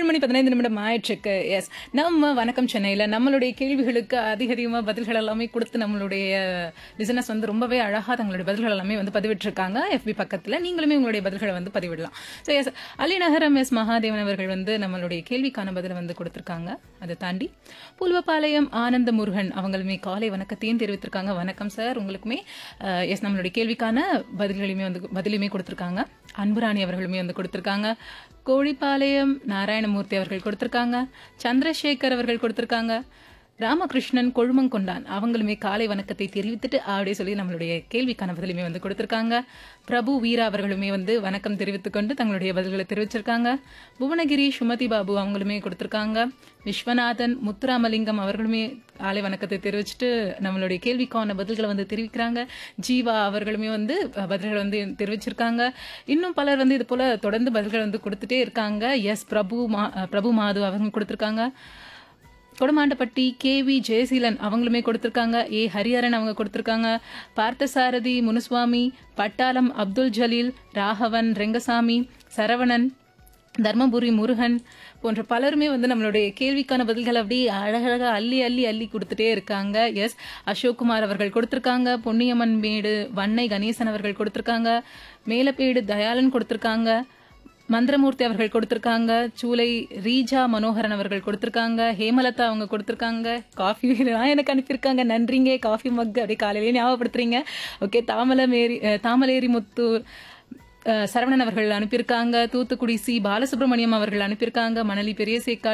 மணி பதினைந்து நிமிடம் ஆயிற்றுக்கு எஸ் நம்ம வணக்கம் சென்னையில் நம்மளுடைய கேள்விகளுக்கு அதிக அதிகமாக பதில்கள் எல்லாமே கொடுத்து நம்மளுடைய பிசினஸ் வந்து ரொம்பவே அழகாக தங்களுடைய பதில்கள் எல்லாமே வந்து பதிவிட்டிருக்காங்க எஃபி பக்கத்தில் நீங்களுமே உங்களுடைய பதில்களை வந்து பதிவிடலாம் so S Alinagaram S Mahadevan அவர்கள் வந்து நம்மளுடைய கேள்விக்கான பதிலை வந்து கொடுத்துருக்காங்க அதை தாண்டி புல்வபாளையம் ஆனந்த முருகன் அவங்களுமே காலை வணக்கத்தையும் தெரிவித்திருக்காங்க வணக்கம் சார் உங்களுக்குமே எஸ் நம்மளுடைய கேள்விக்கான பதில்களையுமே வந்து பதிலுமே கொடுத்துருக்காங்க அன்புராணி அவர்களுமே வந்து கொடுத்துருக்காங்க கோழிப்பாளையம் நாராயணமூர்த்தி அவர்கள் கொடுத்துருக்காங்க சந்திரசேகர் அவர்கள் கொடுத்துருக்காங்க ராமகிருஷ்ணன் கொழுமங்கொண்டான் அவங்களுமே காலை வணக்கத்தை தெரிவித்துட்டு அப்படியே சொல்லி நம்மளுடைய கேள்விக்கான பதிலுமே வந்து கொடுத்துருக்காங்க பிரபு வீரா அவர்களுமே வந்து வணக்கம் தெரிவித்துக் கொண்டு தங்களுடைய பதில்களை தெரிவிச்சிருக்காங்க புவனகிரி சுமதி பாபு அவங்களுமே கொடுத்துருக்காங்க விஸ்வநாதன் முத்துராமலிங்கம் அவர்களுமே காலை வணக்கத்தை தெரிவிச்சுட்டு நம்மளுடைய கேள்விக்கான பதில்களை வந்து தெரிவிக்கிறாங்க ஜீவா அவர்களுமே வந்து பதில்களை வந்து தெரிவிச்சிருக்காங்க இன்னும் பலர் வந்து இது போல தொடர்ந்து பதில்கள் வந்து கொடுத்துட்டே இருக்காங்க எஸ் பிரபு மா பிரபு மாது அவங்க கொடுத்துருக்காங்க கொடமாண்டப்பட்டி கேவி ஜெயசீலன் அவங்களுமே கொடுத்துருக்காங்க ஏ ஹரிஹரன் அவங்க கொடுத்துருக்காங்க பார்த்தசாரதி முனுசுவாமி பட்டாளம் அப்துல் ஜலீல் ராகவன் ரெங்கசாமி சரவணன் தர்மபுரி முருகன் போன்ற பலருமே வந்து நம்மளுடைய கேள்விக்கான பதில்கள் அப்படியே அழகழகாக அள்ளி அள்ளி அள்ளி கொடுத்துட்டே இருக்காங்க எஸ் அசோக்குமார் அவர்கள் கொடுத்துருக்காங்க பொன்னியம்மன் மேடு வன்னை கணேசன் அவர்கள் கொடுத்துருக்காங்க மேலப்பேடு தயாளன் கொடுத்துருக்காங்க மந்திரமூர்த்தி அவர்கள் கொடுத்திருக்காங்க சூலை ரீஜா மனோகரன் அவர்கள் கொடுத்திருக்காங்க ஹேமலதா அவங்க கொடுத்திருக்காங்க காஃபி எனக்கு அனுப்பியிருக்காங்க நன்றிங்க காஃபி மக் அப்படியே காலையிலேயே ஞாபகப்படுத்துறீங்க ஓகே தாமலமேரி தாமலேரி முத்தூர் சரவணன் அவர்கள் அனுப்பியிருக்காங்க தூத்துக்குடி சி பாலசுப்ரமணியம் அவர்கள் அனுப்பியிருக்காங்க மணலி பெரிய சேக்காடு